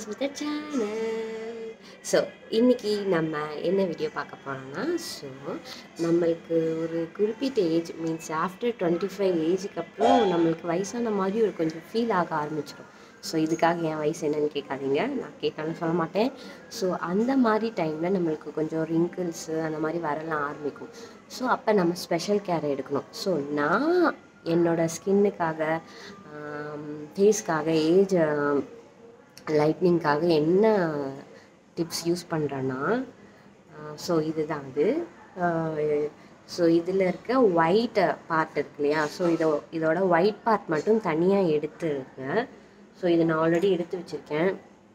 to the channel so இன்றைக்கி நம்ம என்ன வீடியோ பார்க்க போகிறோம்னா ஸோ நம்மளுக்கு ஒரு குறிப்பிட்ட age means after twenty five ஏஜுக்கு அப்புறம் நம்மளுக்கு வயசான மாதிரி ஒரு கொஞ்சம் ஃபீல் ஆக ஆரம்பிச்சிடும் ஸோ இதுக்காக என் வயசு என்னன்னு கேட்காதீங்க நான் கேட்கான்னு சொல்ல மாட்டேன் ஸோ அந்த மாதிரி டைமில் நம்மளுக்கு கொஞ்சம் ரிங்கிள்ஸு அந்த மாதிரி வரலாம் ஆரம்பிக்கும் ஸோ அப்போ நம்ம ஸ்பெஷல் கேர் எடுக்கணும் ஸோ நான் என்னோட ஸ்கின்னுக்காக ஃபேஸ்க்காக ஏஜ் லைட்னிங்காக என்ன டிப்ஸ் யூஸ் பண்ணுறேன்னா ஸோ இதுதான் அது ஸோ இதில் இருக்க ஒயிட் பார்ட் இருக்கு இல்லையா ஸோ இதோ இதோட ஒயிட் பார்ட் மட்டும் தனியாக எடுத்துருக்கேன் ஸோ இதை நான் ஆல்ரெடி எடுத்து வச்சுருக்கேன்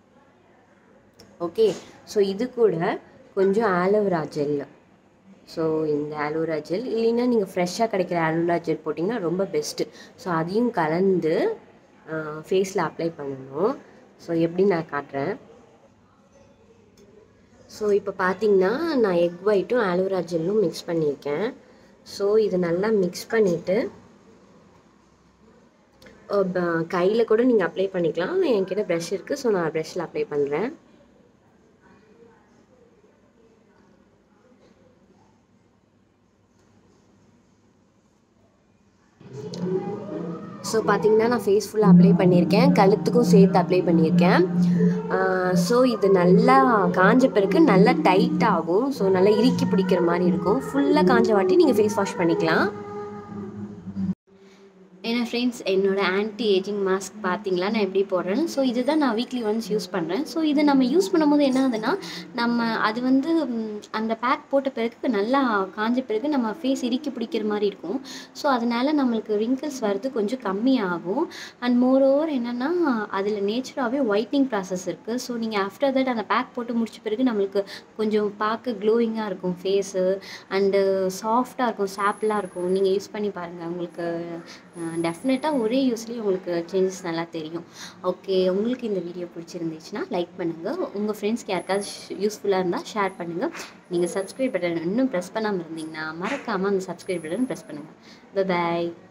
ஓகே ஸோ இது கூட கொஞ்சம் ஆலோவேரா ஜெல் ஸோ இந்த ஆலோவேரா ஜெல் இல்லைன்னா நீங்கள் ஃப்ரெஷ்ஷாக கிடைக்கிற ஆலோவேரா ஜெல் போட்டிங்கன்னா ரொம்ப பெஸ்ட்டு ஸோ அதையும் கலந்து ஃபேஸில் அப்ளை பண்ணணும் ஸோ எப்படி நான் காட்டுறேன் ஸோ இப்போ பார்த்தீங்கன்னா நான் எக் ஒயிட்டும் ஆலோவேரா ஜெல்லும் மிக்ஸ் பண்ணியிருக்கேன் ஸோ இதை நல்லா மிக்ஸ் பண்ணிவிட்டு கையில் கூட நீங்கள் அப்ளை பண்ணிக்கலாம் என்கிட்ட ப்ரஷ் இருக்குது ஸோ நான் ப்ரஷ்ஷில் அப்ளை பண்ணுறேன் ஸோ பார்த்தீங்கன்னா நான் ஃபேஸ் ஃபுல்லாக அப்ளை பண்ணியிருக்கேன் கழுத்துக்கும் சேர்த்து அப்ளை பண்ணியிருக்கேன் ஸோ இது நல்லா காஞ்ச பிறகு நல்லா டைட் ஆகும் ஸோ நல்லா இறுக்கி பிடிக்கிற மாதிரி இருக்கும் ஃபுல்லாக காஞ்ச வாட்டி நீங்கள் ஃபேஸ் வாஷ் பண்ணிக்கலாம் ஏன்னா ஃப்ரெண்ட்ஸ் என்னோட ஆன்டி ஏஜிங் மாஸ்க் பார்த்தீங்களா நான் எப்படி போடுறேன் ஸோ இதுதான் நான் வீக்லி ஒன்ஸ் யூஸ் பண்ணுறேன் ஸோ இது நம்ம யூஸ் பண்ணும்போது என்ன ஆகுதுன்னா நம்ம அது வந்து அந்த பேக் போட்ட பிறகு நல்லா காஞ்ச பிறகு நம்ம ஃபேஸ் இறுக்கி பிடிக்கிற மாதிரி இருக்கும் ஸோ அதனால் நம்மளுக்கு ரிங்கிள்ஸ் வர்றது கொஞ்சம் கம்மியாகும் அண்ட் மோர் ஓவர் என்னென்னா அதில் நேச்சராகவே ஒயிட்னிங் ப்ராசஸ் இருக்குது ஸோ நீங்கள் ஆஃப்டர் தட் அந்த பேக் போட்டு முடிச்ச பிறகு நம்மளுக்கு கொஞ்சம் பார்க்க க்ளோயிங்காக இருக்கும் ஃபேஸு அண்டு சாஃப்டாக இருக்கும் சாப்பிளாக இருக்கும் நீங்கள் யூஸ் பண்ணி பாருங்கள் உங்களுக்கு டெஃபினட்டாக ஒரே யூஸ்லேயே உங்களுக்கு சேஞ்சஸ் நல்லா தெரியும் ஓகே உங்களுக்கு இந்த வீடியோ பிடிச்சிருந்துச்சுன்னா லைக் பண்ணுங்கள் உங்கள் ஃப்ரெண்ட்ஸ்க்கு யாருக்காவது யூஸ்ஃபுல்லாக இருந்தால் ஷேர் பண்ணுங்கள் நீங்கள் சப்ஸ்கிரைப் பட்டன் இன்னும் ப்ரெஸ் பண்ணாமல் இருந்தீங்கன்னா மறக்காமல் அந்த சப்ஸ்கிரைப் பட்டன் ப்ரெஸ் பண்ணுங்கள் பாய்